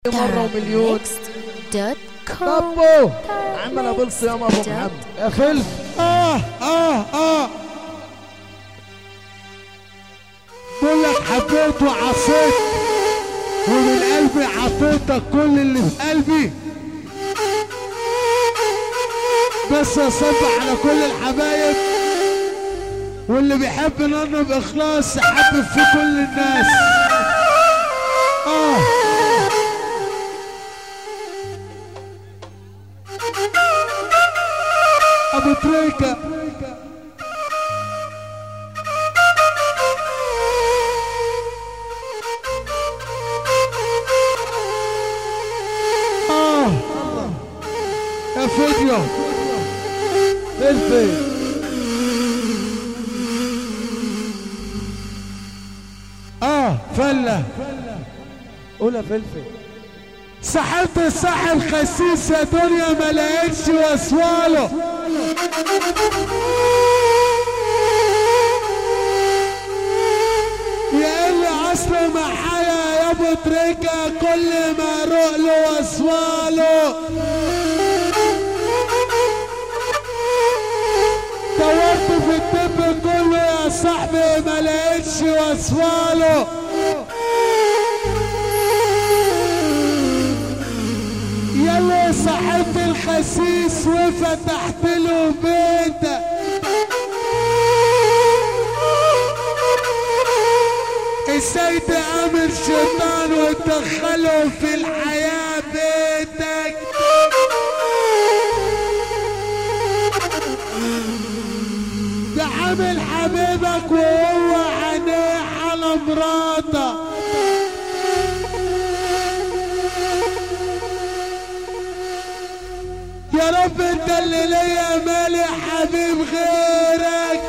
مرة ومليون دوت كوم طبو عمل ابو الصيام ابو محمد يا فيلم اه اه اه بقول لك حبيت وعصيت ومن قلبي عطيتك كل اللي في قلبي بس اصب على كل الحبايب واللي بيحب نانا باخلاص يحبب في كل الناس اه ابو تريكه اه يا فيديو فلفل اه فله قول يا فلفل سحبت الساحل خسيس يا دنيا ما لقيتش واسواله يا اللي اصله معايا يا ابو تريكه كل ما اروح له واسواله دورت في الطب كله يا صاحبي ما لقيتش واسواله يلا صاحبت الخسيس وفتحت له بيته السيد امر شيطان ودخله في الحياة بيتك ده عامل حبيبك وهو عينيه على مراته يا رب انت اللي ليا مالي حبيب غيرك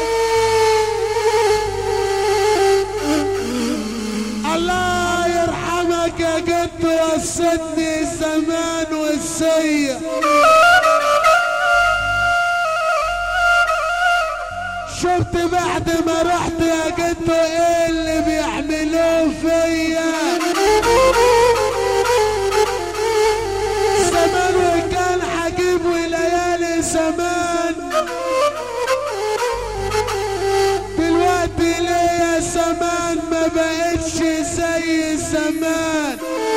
الله يرحمك يا جد وصلني زمان والسيء شفت بعد ما رحت يا جد ايه اللي بيعملوه فيا زمان وكان حجيب وليالي زمان دلوقتي ليا زمان ما بقتش زي زمان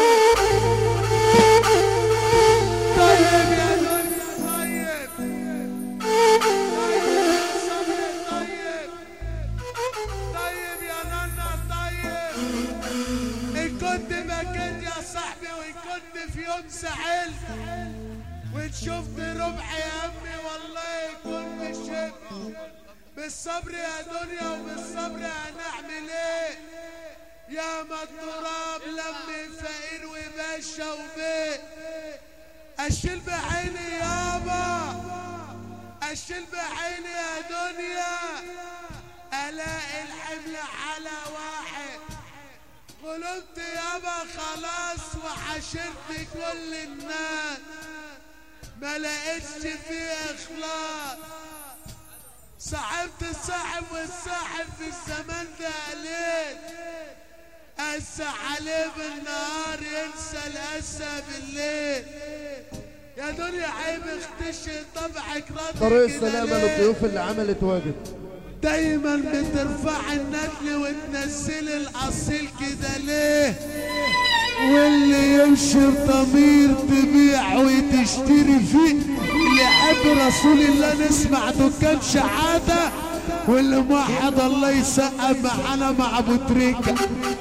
طيب يا دنيا طيب طيب يا صبري طيب طيب يا نانا طيب ان كنت بكيت يا صاحبي وان كنت في يوم زعلت وان شفت ربع يا امي والله يكون بالشبه بالصبر يا دنيا وبالصبر هنعمل ايه يا ما التراب لم فقير وباشا وبيت اشيل بعيني يابا اشيل بعيني يا دنيا الاقي الحمل على واحد قلت يابا خلاص وحشرت كل الناس ما لقيتش فيه اخلاص صاحبت الصاحب والصاحب في الزمان ده قليل قسى عليه بالنهار ينسى القسى بالليل يا دنيا عيب اختشي طبعك راضي طريق كده السلامة ليه؟ للضيوف اللي عملت واجب دايما بترفع الندل وتنزل الاصيل كده ليه واللي يمشي بضمير تبيع وتشتري فيه اللي يحب رسول الله نسمع دكان شحاته واللي موحد الله يسقف معانا مع ابو تريكه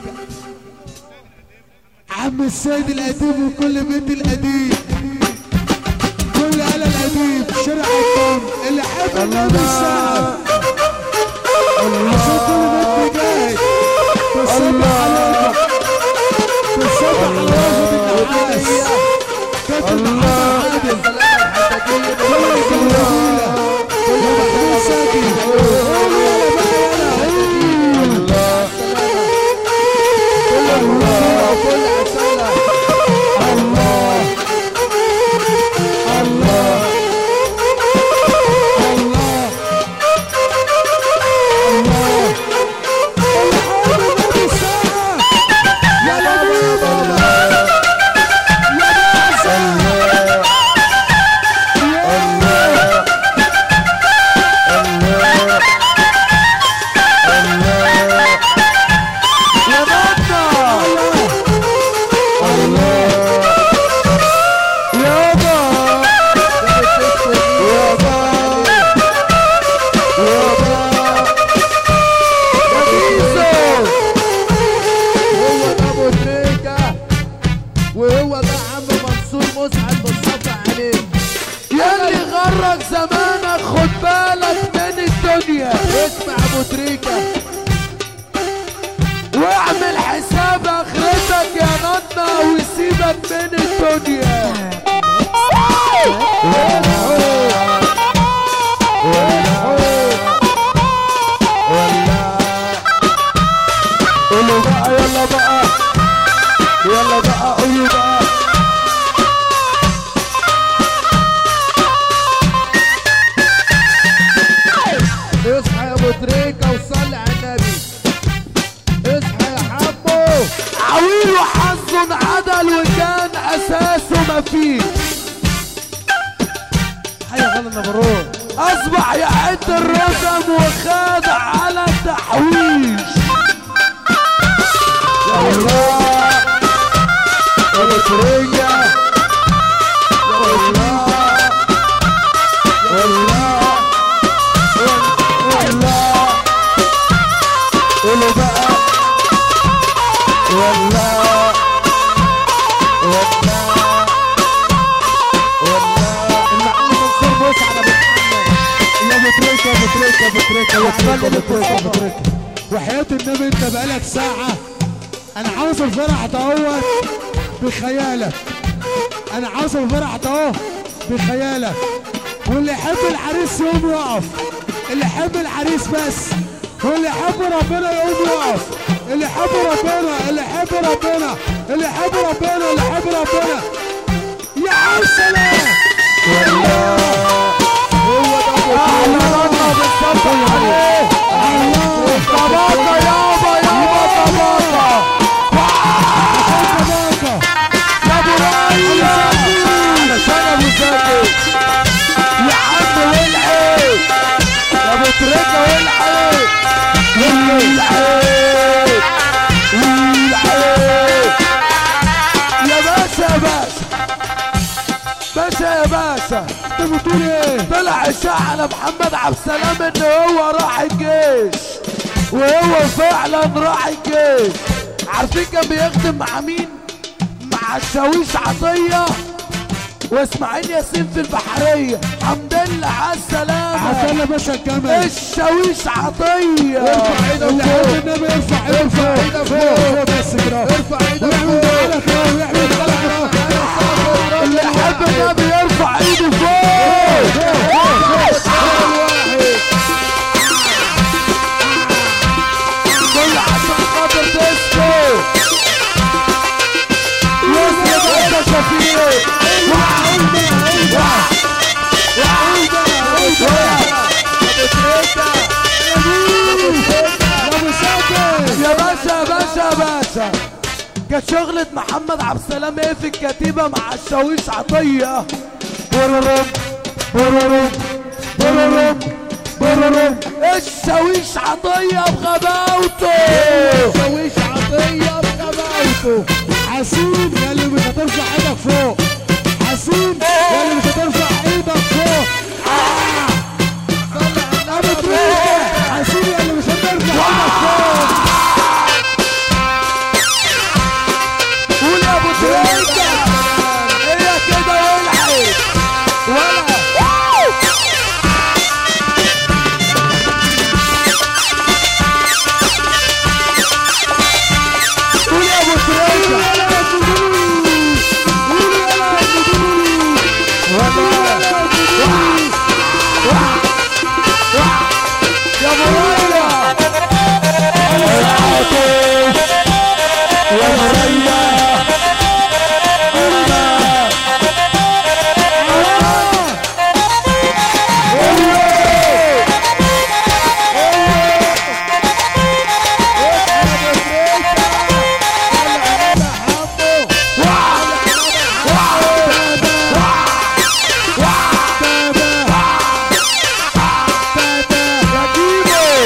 عم السيد القديم وكل بيت القديم كل آلة القديم شارع الكون اللي يحب النبي السقف عشان كل بيت جاهز تصب عليكم تصب على واحد النحاس كاتب محمد عادل كل الجمهورية يا محمود ساكي قول يلا بقى يلا قول كل عسالة الله الله الله الله الحب النبي ساعة يا بابا يا بابا وهو ده عم منصور مسعد بالصف عليه ياللي غرك زمانك خد بالك من الدنيا اسمع ابو تريكه واعمل حساب اخرتك يا نطة وسيبك من الدنيا قولوا بقى يلا بقى يلا بقى قولوا بقى اصحى يا ابو تريكه وصلي على النبي اصحى يا حمو عويل وحظ عدل وكان اساسه مفيش حي غلط نبرون اصبح يعد الرقم وخاد على التحويش يا الله يا بطرية يا الله يا الله يا الله قولوا بقى والله والله والله المعلم منصور مسعد ابو محمد يا ابو تريكه يا ابو تريكه يا ابو تريكه يا ابو تريكه يا ابو تريكه وحياة النبي انت بقالك ساعة انا عاوز الفرح دوت بخيالك انا عاوز الفرح ده بخيالك واللي يحب العريس يقوم يقف اللي يحب العريس بس واللي يحب ربنا يقوم يقف اللي يحب ربنا اللي يحب ربنا اللي يحب ربنا اللي يحب ربنا يا عم سلام احلى رنة بالصبر عليه طباطة يابا يابا طباطة يا ابو ريا علشان ابو زكي يا عم والعيب يا ابو تريكة والعيب والعيب والعيب يا باشا يا باشا باشا يا باشا انت بتقول ايه؟ طلع اشاعة على محمد عبد السلام ان هو راح الجيش وهو فعلا راح الجيش عارفين كان بيخدم مع مين؟ مع الشاويش عطية واسماعيل ياسين في البحرية الحمد لله على السلامة عشان يا باشا الجمل الشاويش عطية ارفع ايدك اللي فوق يحب النبي يرفع ايده ارفع فوق ايدك فوق فوق. فوق بس كده ارفع ايدك ويعمل فوق تعالى كده ويعمل تعالى كده اللي يحب النبي يرفع ايده فوق كل عشان خاطر ديسكو يوسف باشا شفيق يا باشا يا باشا يا باشا كانت شغلة محمد عبد السلام ايه في الكتيبة مع الشاويش عطية بررم بررم بررم بررم الشاويش عطية بغباوته شويش عطيه بغباوته حسين يا اللي مش هترفع ايدك فوق حسين يا اللي مش هترفع ايدك فوق صلي على ابو النبي تريكه حسين يا اللي مش هترفع ايدك فوق قول يا ابو تريكة هي كده والعب ولا قول يا ابو تريكة يا مريا يا مريا يا جيبو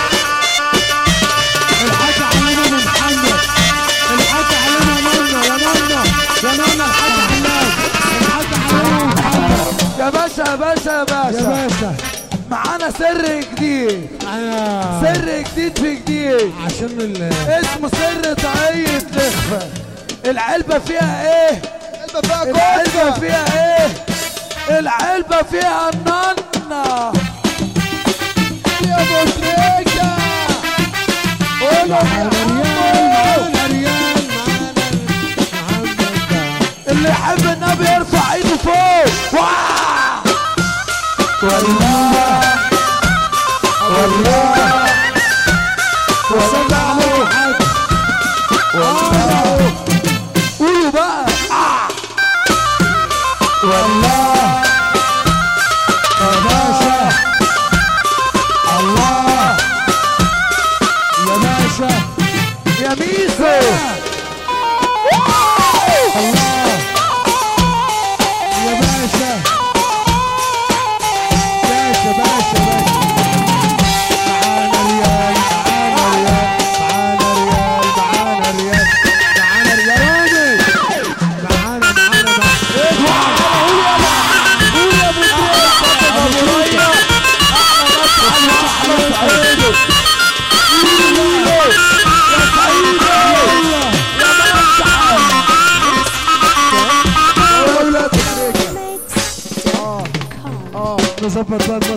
الحاج علمنا من محمد الحاج علمنا منا يا منا يا منا الحاج علام الحاج علمنا من محمد يا باشا يا باشا يا يا باشا باشا معانا سر جديد انا سر جديد في جديد عشان ال اسمه سر طاقية لخفة العلبة فيها ايه العلبة فيها العلبة كوسة فيها ايه العلبة فيها الننة يا ابو تريكة قولوا معانا ريال معانا ريال معانا محمد اللي يحب النبي يرفع ايده فوق واه! والله والله وصلى على الحاج والله قولوا بقى آه! والله يا باشا الله يا باشا يا ميسو الله يا باشا باشا باشا باشا معانا ريال معانا ريال معانا ريال معانا ريال معانا ريال رامي معانا معانا معانا اه نظبط بقى